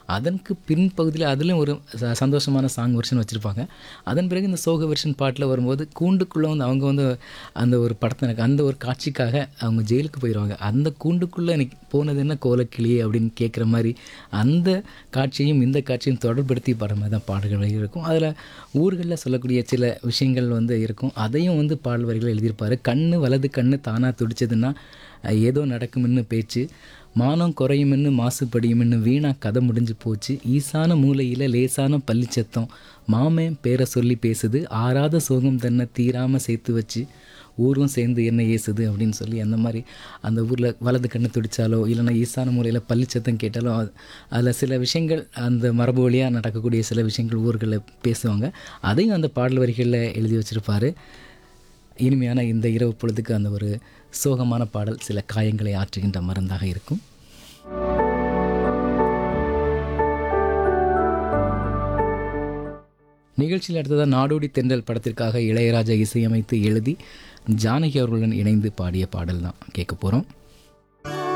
அதற்கு பின்பகுதியில் அதுலேயும் ஒரு ச- சந்தோஷமான சாங் வெர்ஷன் வச்சுருப்பாங்க அதன் பிறகு இந்த சோக வெர்ஷன் பாட்டில் வரும்போது கூண்டுக்குள்ளே வந்து அவங்க வந்து அந்த ஒரு படத்தை எனக்கு அந்த ஒரு காட்சிக்காக அவங்க ஜெயிலுக்கு போயிடுவாங்க அந்த கூண்டுக்குள்ளே எனக்கு போனது என்ன கோலக்கிளி அப்படின்னு கேட்குற மாதிரி அந்த காட்சியும் இந்த காட்சியும் தொடர்படுத்தி பாடுற மாதிரி தான் பாடல்கள் வரிகள் இருக்கும் அதில் ஊர்களில் சொல்லக்கூடிய சில விஷயங்கள் வந்து இருக்கும் அதையும் வந்து பாடல் வரிகள் எழுதியிருப்பார் கண்ணு வலது கண்ணு தானாக துடிச்சதுன்னா அஹ், ஏதோ நடக்கும்னு பேச்சு மானம் குறையுமென்னு மாசுபடியுமென்னு வீணா கதை முடிஞ்சு போச்சு ஈசான மூலையில் லேசான பள்ளிச்சத்தம் மாமன் பேரை சொல்லி பேசுது ஆறாத சோகம் தன்னை தீராமல் சேர்த்து வச்சு ஊரும் சேர்ந்து என்ன ஏசுது அப்படின்னு சொல்லி அந்த மாதிரி அந்த ஊரில் வலது கண்ணு துடித்தாலோ இல்லைன்னா ஈசான மூலையில் பள்ளிச்சத்தம் கேட்டாலோ அதில் சில விஷயங்கள் அந்த மரபு வழியாக நடக்கக்கூடிய சில விஷயங்கள் ஊர்களில் பேசுவாங்க அதையும் அந்த பாடல் வரிகளில் எழுதி வச்சுருப்பாரு இனிமையான இந்த இரவு பொழுதுக்கு அந்த ஒரு சோகமான பாடல் சில காயங்களை ஆற்றுகின்ற மருந்தாக இருக்கும் நிகழ்ச்சியில் அடுத்ததாக நாடோடி தென்றல் படத்திற்காக இளையராஜா இசையமைத்து எழுதி ஜானகி அவர்களுடன் இணைந்து பாடிய பாடல் தான் கேட்க போகிறோம்